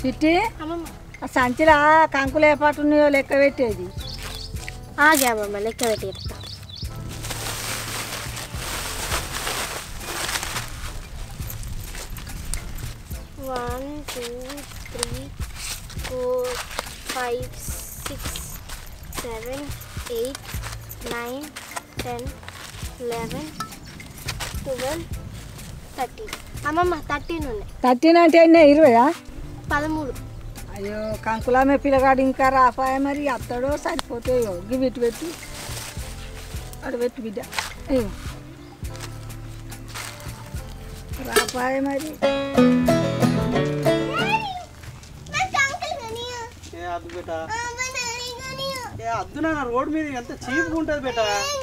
చిట్టి అమ్మమ్మ ఆ సంచిలా కంకులు ఏ పాటు ఉన్నాయో లెక్క పెట్టేది ఆగే అమ్మమ్మ లెక్క పెట్టి చెప్తా one two three four five six seven eight nine ten eleven twelve thirteen అమ్మమ్మ థర్టీన్ ఉన్నాయి థర్టీన్ అంటే ఎన్ని ఇరవయా పదమూడు అయ్యో కంకులామే పిల్లగాడు ఇంకా రాపాయ మరి అత్తడో సరిపోతాయో గివి ఇటు పెట్టి అటు పెట్టి బిడ్డ అయ్యో రాపాయ మరి ఏ అద్దు బేట ఏ అద్దు నా రోడ్ మీద ఎంత చీప్గా ఉంటుంది బేట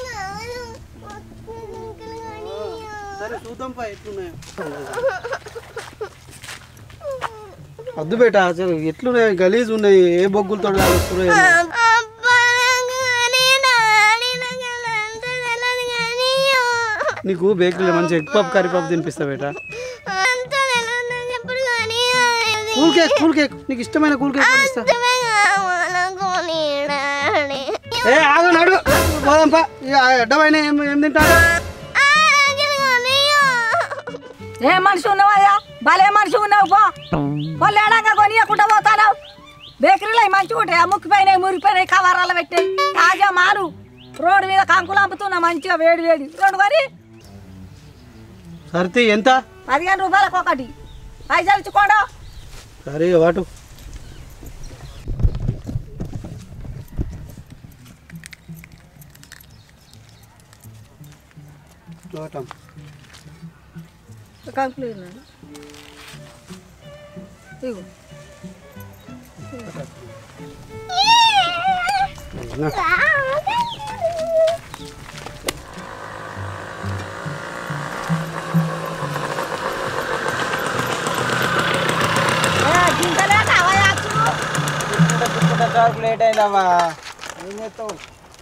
సరే చూద్దాం పా ఎట్లున్నాయో అద్దు బేట అసలు ఎట్లున్నాయి గలీజ్ ఉన్నాయి ఏ బొగ్గులతో వస్తున్నాయి నీకు బేకరీలో మంచి ఎగ్ పప్ కర్రీ పప్ తినిపిస్తా బేట కూల్ కేక్ కూల్ కేక్ నీకు ఇష్టమైన కూల్ కేక్ కొనిస్తా ఏ ఆగు నడు పోదాంపా ఇక అడ్డమైన ఏం ఏం తింటారు ఏ మనిషి ఉన్నావయ్యా భలే మనిషి ఉన్నావు పో పొల్లేడాక కొనియకుండా పోతాను బేకరీలో అవి మంచిగా ఉంటాయి ఆ ముక్కిపోయినాయి మురిగిపోయినాయి కవరాలు పెట్టాయి తాజా మారు రోడ్డు మీద కంకులు అమ్ముతున్నా మంచిగా వేడి వేడి రెండు మరి సరితే ఎంత పదిహేను రూపాయలకు ఒకటి పైసలు ఇచ్చుకోండు సరే వాటు చూడటం కంకులు ఉన్నాయి. ఇగో ఏ, గింతలే కావయ్యా అచ్చు. లేట్ అయిందమ్మా ఏం చేస్తావు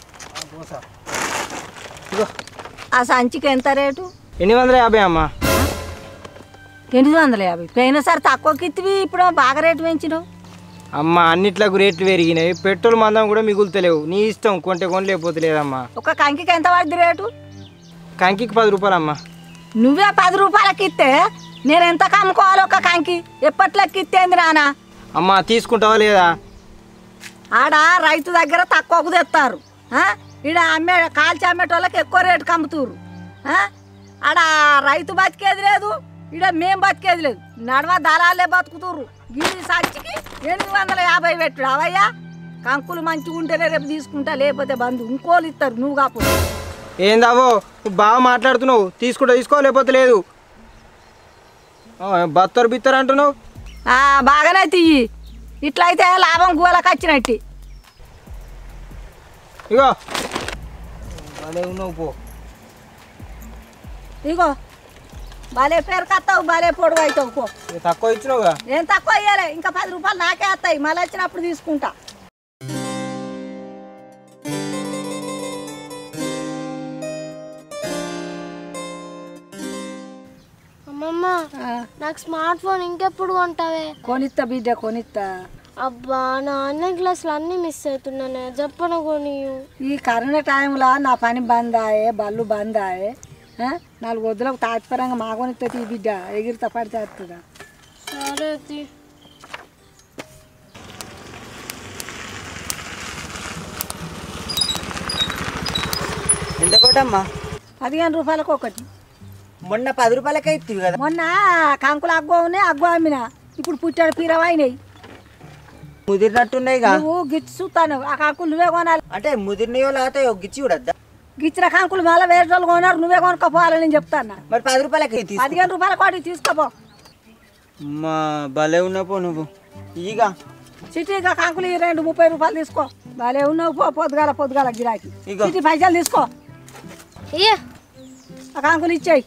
ఆ సంచికి ఎంత రేటు ఎనిమిది వందల యాభై అమ్మా ఎనిమిది వందల యాభై పోయినసారి తక్కువకి ఇత్తివి ఇప్పుడు బాగా రేటు పెంచినావు అమ్మ అన్నిట్లకు రేట్లు పెరిగినాయి పెట్రోల్ మందం కూడా మిగులుతలేవు నీ ఇష్టం కొంటే కొని లేకపోతే లేదమ్మా ఒక కంకికి ఎంత పడింది రేటు కంకికి పది రూపాయలు అమ్మా నువ్వే పది రూపాయలకి ఇస్తే నేను ఎంత కమ్ముకోవాలి ఒక కంకి ఎప్పట్లకి ఇస్తేంది నానా అమ్మ తీసుకుంటావా లేదా ఆడ రైతు దగ్గర తక్కువకు తెస్తారు ఆ? ఈడ అమ్మే కాల్చి అమ్మేటోళ్ళకి ఎక్కువ రేటు కమ్ముతురు ఆ? ఆడ రైతు బతికేది లేదు ఈడ మేం బతికేది లేదు నడవ దళాలే బతుకుతుర్రు గిరి సంచికి ఎనిమిది వందల యాభై పెట్టుడు అవయ్యా కంకులు మంచిగా ఉంటేనే రేపు తీసుకుంటా లేకపోతే బంధు ఇంకోళ్ళు ఇస్తారు నువ్వు కాకపోతే ఏందావో నువ్వు బాగా మాట్లాడుతున్నావు తీసుకుంటా తీసుకో లేకపోతే లేదు ఆ, బత్తరు బిత్తరు అంటున్నావు ఆ, బాగానే తియ్యి ఇట్లయితే లాభం గోలకు వచ్చినట్టు ఇగో భలే ఉన్నావు పో ఇగో భలే పేరు కత్తావు భలే పొడుగు అవుతావు పో ఇక తక్కువ ఇచ్చినావుగా ఏం తక్కువ ఇయ్యాలి ఇంకా పది రూపాయలు నాకే వస్తాయి మళ్ళీ వచ్చినప్పుడు తీసుకుంటా అమ్మమ్మ నాకు స్మార్ట్ ఫోన్ ఇంకెప్పుడు కొంటావే కొనిత్తా బిడ్డ కొనిత్తా అబ్బా నా ఆన్లైన్ క్లాసులు అన్నీ మిస్ అవుతున్నానే చెప్పను కొని ఈ కరోనా టైంలో నా పని బంద్ ఆయే బళ్ళు బంద్ ఆయే ఆ? నాలుగు వద్దులకు తాత్పరంగా మా కొనిత్తా తీ బిడ్డ ఎగిరితా పడితే వస్తుందా సరే తీ. ఎంత కోటమ్మా పదిహేను రూపాయలకు ఒకటి మొన్న పది రూపాయలకే ఇస్తుంది కదా మొన్న కంకులు అగ్గో ఉన్నాయి అగ్గో అమ్మిన ఇప్పుడు పుట్టాడు పీరవైనాయి ముదిరినట్టున్నాయిగా నువ్వు గిచ్చి చూస్తాను ఆ కంకులు నువ్వే కొనాలి అంటే ముదిరినయో లేకపోతే ఒక గిచ్చి చూడద్దా గిచ్చిన కంకులు మళ్ళీ వేరే వాళ్ళు కొన్నారు నువ్వే కొనుక్కోపోవాలని నేను చెప్తాను మరి పది రూపాయలకి తీసు పదిహేను రూపాయల కోటి తీసుకోపో అమ్మా భలే ఉన్నపో నువ్వు ఈగ సిటీగా కంకులు ఈ రెండు ముప్పై రూపాయలు తీసుకో భలే ఉన్నావు పో పొద్దుగాల పొద్దుగాల గిరాకి ఇగో. సిటీ పైసలు తీసుకో ఇయ్య ఆ కంకులు ఇచ్చేయి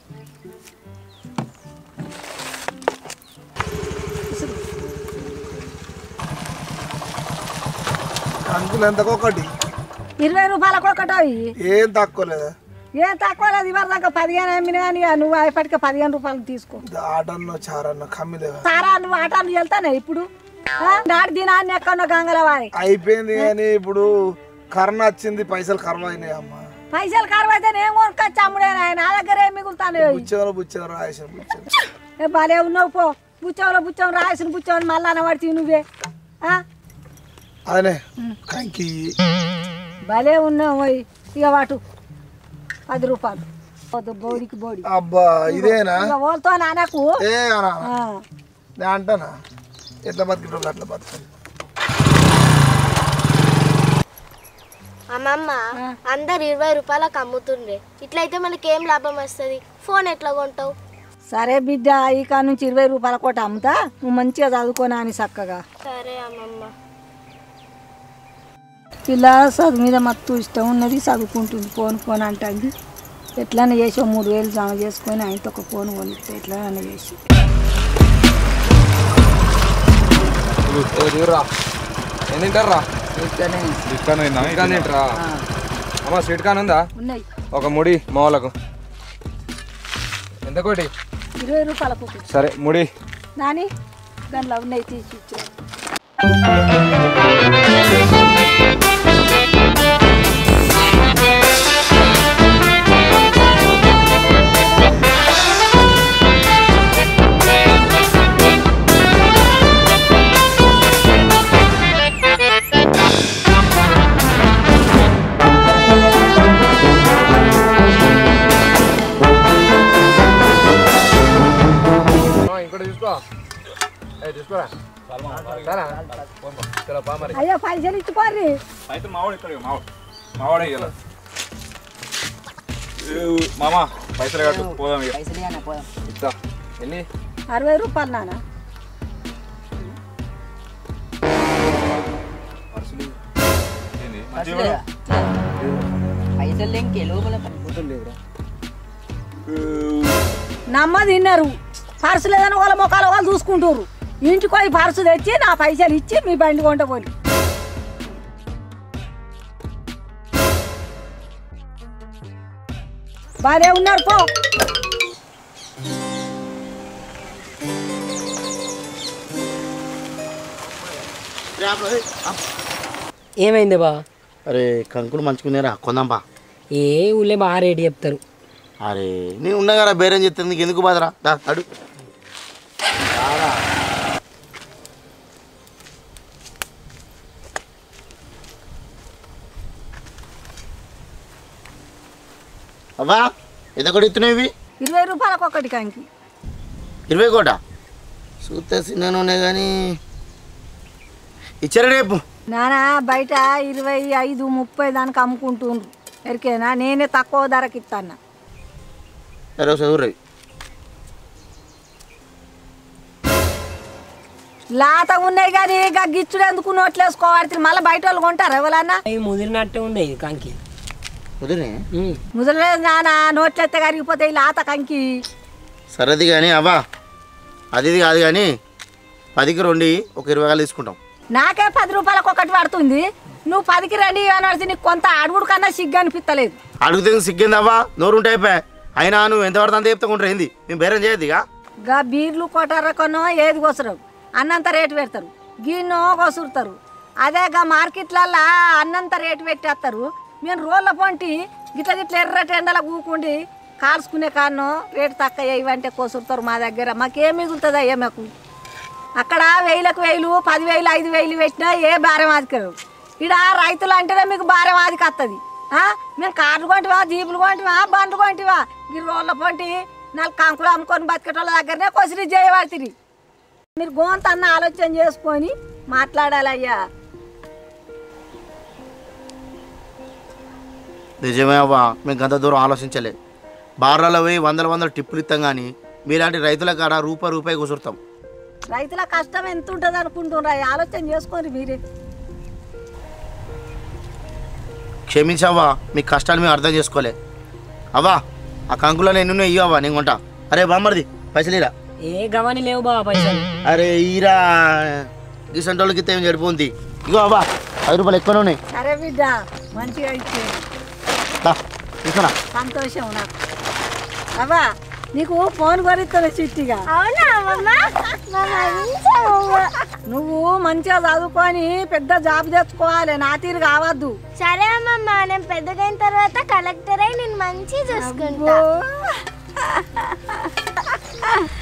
అంకుల్ ఎంత ఒకటి ఇరవై రూపాయలకు ఒకటో ఇయ్యి. ఏం తక్కువ లేదా ఏం తక్కువ లేదు ఇవాళ దాకా పదిహేను అమ్మినా కానీ ఇక నువ్వు అయిపోయిక పదిహేను రూపాయలు తీసుకో ఆటన్నో చారన్నో కమ్మి లేదా సారా నువ్వు ఆటాలు వెళ్తానే ఇప్పుడు ఆ? నాటి దినాన్ని ఎక్కడో గంగలవారి అయిపోయింది కానీ ఇప్పుడు కర్ణ వచ్చింది పైసలు కర్మ అయినాయి అమ్మ పైసలు కరువైతే నేను కొనుక్కొచ్చి అమ్ముడేనా నా దగ్గర ఏం మిగులుతాను బుచ్చవరం బుచ్చవరం రాసిన బుచ్చవరం ఏ భలే ఉన్నావు పో బుచ్చంలో బుచ్చం రాసిన బుచ్చం మళ్ళా అనబడితే నువ్వే ఆ? అదనే కంకి భలే ఉన్నావు ఓయ్. ఇక వాటు పది రూపాయలు వద్దు, బోడికి బోడి అబ్బా ఇదేనా ఇక ఓల్తో నాన్నకు ఏ అనా ఆ. నేను అంటానా ఎట్లా బతికేటోళ్ళు అట్లా బతకాలి అమ్మమ్మ అందరు ఇరవై రూపాయలకు అమ్ముతుండ్రే ఇట్లయితే మనకి ఏం లాభం వస్తుంది ఫోన్ ఎట్లా కొంటావు సరే బిడ్డ ఈ కాడ నుంచి ఇరవై రూపాయల కోట అమ్ముతా నువ్వు మంచిగా చదువుకోనా అని చక్కగా సరే అమ్మమ్మ పిల్ల చదువు మీద మత్తు ఇష్టం ఉన్నది చదువుకుంటుంది ఫోన్ ఫోన్ అంటుంది ఎట్లన్నా చేసి ఓ మూడు వేలు జమ చేసుకొని ఆయనతో ఒక ఫోన్ కొనిస్తే ఎట్లన్నా చేసి దిగురా ఏం తింటారా చికెన్ తింటారా అమ్మ స్వీట్ కాన్ ఉందా ఉన్నాయి ఒక ముడి మా వాళ్ళకు ఎంత కోటి ఇరవై రూపాయలకు ఒకటి. సరే ముడి నాని దాంట్లో ఉన్నాయి తీసి ఇచ్చారు ఆ, ఇంకోటి తీసుకో ఏ, తీసుకోరా సరే చలో పా మరి అయ్యో పైసలు ఇచ్చిపోర్రి అయితే మావాడు ఇక్కడ మావాడు మావాడే ఇవ్వాలి మామ పైసలు కట్టు పోదాం ఇక ఇస్తా ఎన్ని అరవై రూపాయలు నాన్న ఏంది మంచిగా నమ్మ తిన్నారు పర్సు లేదని వాళ్ళ ముఖాలు వాళ్ళు చూసుకుంటారు ఇంటికి పోయి పర్సు తెచ్చి నా పైసలు ఇచ్చి మీ బండి కొంట పోయి బాగా ఉన్నారు పో ఏమైంది బా అరే కంకులు మంచుకునేరా కొందాంపా ఏ ఊళ్ళే బాగా రేటు చెప్తారు అరే నేను ఉండగారా బేరం చెప్తే నీకు ఎందుకు బాధరా దా అడు అవ్వా ఎంత కూడా ఇస్తున్నావు ఇవి ఇరవై రూపాయలకు ఒకటి కంకి ఇరవై కోట చూస్తే చిన్ననే కానీ ఇచ్చారా రేపు నానా బయట ఇరవై ఐదు ముప్పై దానికి అమ్ముకుంటుండ్రు ఎరికేనా నేనే తక్కువ ధరకి ఇస్తాను సరే చదువు లాత ఉన్నాయి కానీ ఇక గిచ్చుడు ఎందుకు నోట్లు వేసుకోవాలి మళ్ళీ బయట వాళ్ళు కొంటారు ఎవరన్నా అవి ముదిరినట్టే ఉండే ఇది కంకి కుదిరే ఉమ్. ముదలేదు నాన్న నోట్లు ఎత్తే కరిగిపోతాయి లాత కంకి సరేది కానీ అవ్వా అది ఇది కాదు కానీ పదికి రెండు ఒక ఇరవై వేలు తీసుకుంటాం నాకే పది రూపాయలకు ఒకటి పడుతుంది నువ్వు పదికి రండి అనవలసి నీకు కొంత అడుగుడు కన్నా సిగ్గు అనిపిస్తలేదు అడిగితే సిగ్గింది అవ్వా నోరు ఉంటే అయిపోయా అయినా నువ్వు ఎంత పడుతుంది అంత చెప్తా ఏంది మేము బేరం చేయద్దు ఇక గా బీర్లు కొట్టరకొనో ఏది కొసరు అన్నంత రేటు పెడతారు గిన్నో కొసురుతారు అదే గా మార్కెట్లల్లో అన్నంత రేటు పెట్టేస్తారు మేము రోళ్ళ పొంటి గిట్ల గిట్ల ఎర్రటి ఎండల కూకుండి కాల్చుకునే కాన్నో రేటు తక్కువ ఇవంటే కొసురుతారు మా దగ్గర మాకేం మిగులుతుంది అయ్యా మాకు అక్కడ వేలకు వేలు పదివేలు ఐదు వేలు పెట్టినా ఏ భారం ఆదికరు ఇక్కడ రైతులు అంటేనే మీకు భారం ఆదికి వస్తుంది మేము కార్లు కొంటివా జీపులు కొంటివా బండ్లు కొంటివా ఈ రోళ్ళ పొంటి నాలుగు కంకులు అమ్ముకొని బతికేటోళ్ళ దగ్గరనే కొసిరి చేయబడుతుంది మీరు గోంత అన్న ఆలోచన చేసుకొని మాట్లాడాలయ్యా నిజమే అవ్వా మేము గంత దూరం ఆలోచించలే బార్లలో పోయి వందల వందల టిప్పులు ఇస్తాం కానీ మీలాంటి రైతుల కాడ రూపాయి రూపాయి కుసురుతాం రైతుల కష్టం ఎంత ఉంటుంది అనుకుంటున్నారు ఆలోచన చేసుకొని మీరే క్షమించవ్వా మీ కష్టాలు మేము అర్థం చేసుకోలే అవ్వా ఆ కంకులో ఎన్ని ఉన్నాయి ఇవ్వవా నేను కొంటా అరే బామ్మర్ది పైసలు ఇరా ఏ గవాని లేవు బా పైసలు అరే ఈరా ఈ సంటోళ్ళకి ఇస్తే ఏం సరిపోతుంది ఇగో అవ్వా ఐదు రూపాయలు ఎక్కువనే ఉన్నాయి సరే బిడ్డ మంచిగా ఇచ్చేది దా, తీసుకురా సంతోషం నాకు అవ్వా నీకు ఫోన్ కొనిస్తాను చిట్టిగా అవునా అమ్మమ్మ మా మంచి అమ్మమ్మ నువ్వు మంచిగా చదువుకొని పెద్ద జాబ్ తెచ్చుకోవాలి నా తీరు కావద్దు సరే అమ్మమ్మ నేను పెద్దగైన తర్వాత కలెక్టర్ అయి నేను మంచి చూసుకుంటా